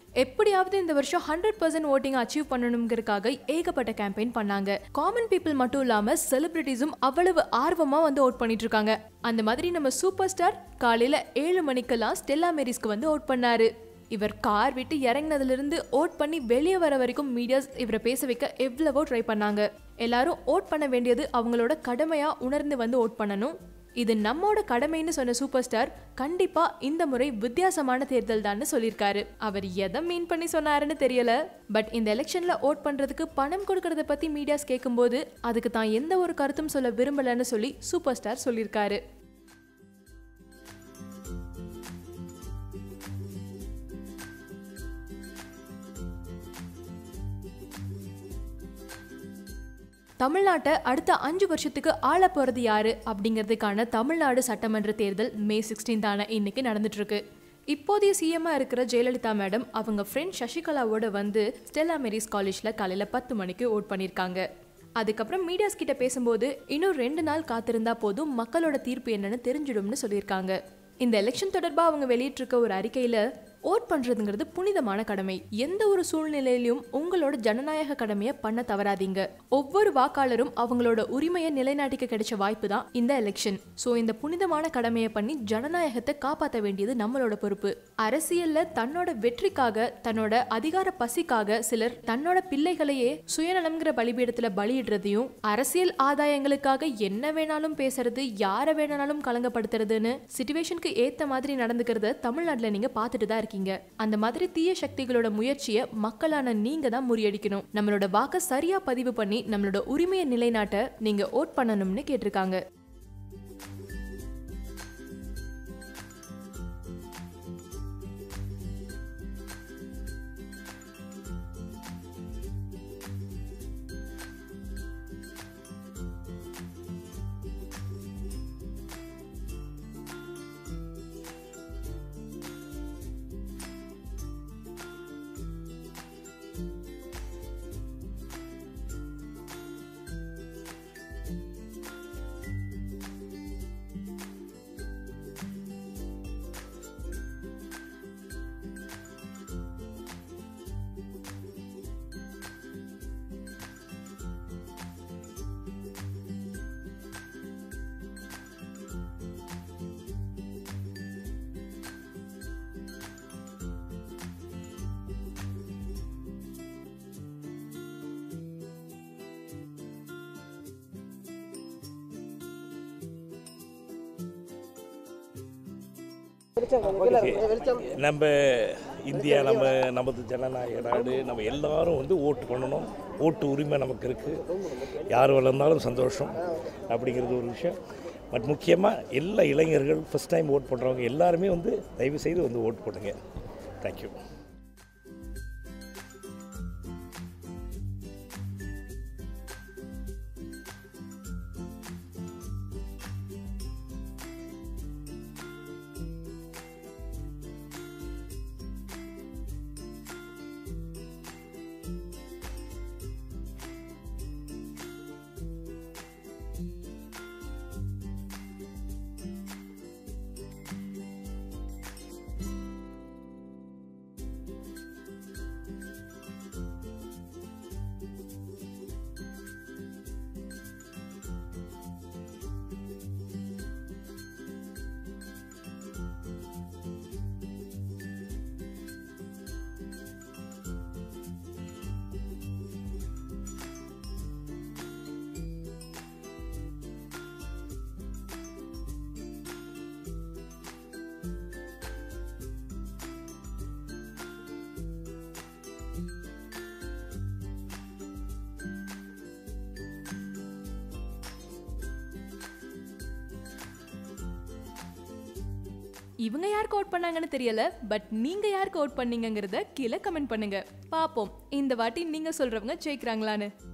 எப்படியாவது இந்த வருஷம் ஹண்ட்ரட் பர்சன்ட் ஓட்டிங் அச்சீவ் பண்ணணுங்கிறதுக்காக ஏகப்பட்ட கேம்பெயின் பண்ணாங்க காமன் பீப்புள் மட்டும் இல்லாம செலிபிரிட்டிஸும் அவ்வளவு ஆர்வமா வந்து ஓட் பண்ணிட்டு இருக்காங்க அந்த மாதிரி நம்ம சூப்பர் ஸ்டார் காலையில ஏழு மணிக்கெல்லாம் ஸ்டெல்லா மேரிஸ்க்கு வந்து ஓட் பண்ணாரு இவர் கார் விட்டு இறங்கினதுல இருந்து ஓட் பண்ணி வெளியே வர வரைக்கும் மீடியாஸ் இவரை பேச வைக்க எவ்வளவோ ட்ரை பண்ணாங்க எல்லாரும் ஓட் பண்ண வேண்டியது அவங்களோட கடமையா உணர்ந்து வந்து ஓட் பண்ணணும் இது நம்மோட கடமைன்னு சொன்ன சூப்பர் ஸ்டார் கண்டிப்பா இந்த முறை வித்தியாசமான தேர்தல் தான் சொல்லியிருக்காரு அவர் எதை மீன் பண்ணி சொன்னாருன்னு தெரியல பட் இந்த எலெக்ஷன்ல ஓட் பண்றதுக்கு பணம் கொடுக்கறத பத்தி மீடியாஸ் கேட்கும்போது அதுக்கு தான் எந்த ஒரு கருத்தும் சொல்ல விரும்பலன்னு சொல்லி சூப்பர் ஸ்டார் சொல்லியிருக்காரு தமிழ்நாட்டை அடுத்த அஞ்சு வருஷத்துக்கு ஆள போறது யாரு அப்படிங்கிறதுக்கான தமிழ்நாடு சட்டமன்ற தேர்தல் மே சிக்ஸ்டீன் தானே இன்னைக்கு நடந்துட்டு இருக்கு இப்போதைய சிஎம்மா இருக்கிற ஜெயலலிதா மேடம் அவங்க ஃப்ரெண்ட் சசிகலாவோட வந்து ஸ்டெல்லா மேரிஸ் காலேஜ்ல காலையில பத்து மணிக்கு ஓட் பண்ணியிருக்காங்க அதுக்கப்புறம் மீடியாஸ் கிட்ட பேசும்போது இன்னும் ரெண்டு நாள் காத்திருந்தா போதும் மக்களோட தீர்ப்பு என்னன்னு தெரிஞ்சிடும்னு சொல்லியிருக்காங்க இந்த எலெக்ஷன் தொடர்பா அவங்க வெளியிட்டிருக்க ஒரு அறிக்கையில ஓட் பண்றதுங்கிறது புனிதமான கடமை எந்த ஒரு சூழ்நிலையிலும் உங்களோட ஜனநாயக கடமையை பண்ண தவறாதீங்க ஒவ்வொரு வாக்காளரும் அவங்களோட உரிமையை நிலைநாட்டிக்க கிடைச்ச வாய்ப்பு தான் இந்த எலெக்ஷன் சோ இந்த புனிதமான கடமையை பண்ணி ஜனநாயகத்தை காப்பாற்ற வேண்டியது நம்மளோட பொறுப்பு அரசியல்ல தன்னோட வெற்றிக்காக தன்னோட அதிகார பசிக்காக சிலர் தன்னோட பிள்ளைகளையே சுயநலம்ங்கிற பலிபீடத்துல பலியிடுறதையும் அரசியல் ஆதாயங்களுக்காக என்ன வேணாலும் பேசுறது யாரை வேணாலும் கலங்கப்படுத்துறதுன்னு சிச்சுவேஷனுக்கு ஏத்த மாதிரி நடந்துக்கிறத தமிழ்நாட்டுல நீங்க பார்த்துட்டு தான் இருக்கீங்க அந்த மாதிரி தீய சக்திகளோட முயற்சியை மக்களான நீங்க தான் முறியடிக்கணும் நம்மளோட வாக்க சரியா பதிவு பண்ணி நம்மளோட உரிமையை நிலைநாட்ட நீங்க ஓட் பண்ணணும்னு கேட்டிருக்காங்க நம்ம இந்தியா நம்ம நமது ஜனநாயக நாடு நம்ம எல்லாரும் வந்து ஓட்டு பண்ணணும் ஓட்டு உரிமை நமக்கு இருக்குது யார் வளர்ந்தாலும் சந்தோஷம் அப்படிங்கிறது ஒரு விஷயம் பட் முக்கியமாக எல்லா இளைஞர்கள் ஃபஸ்ட் டைம் ஓட் பண்ணுறவங்க எல்லாருமே வந்து தயவு செய்து வந்து ஓட்டு போடுங்க தேங்க்யூ இவங்க யாருக்கு ஓட் பண்ணாங்கன்னு தெரியல பட் நீங்க யாருக்கு ஓட் பண்ணீங்கங்கிறத கீழே கமெண்ட் பண்ணுங்க பாப்போம் இந்த வாட்டி நீங்க சொல்றவங்க ஜெயிக்கிறாங்களான்னு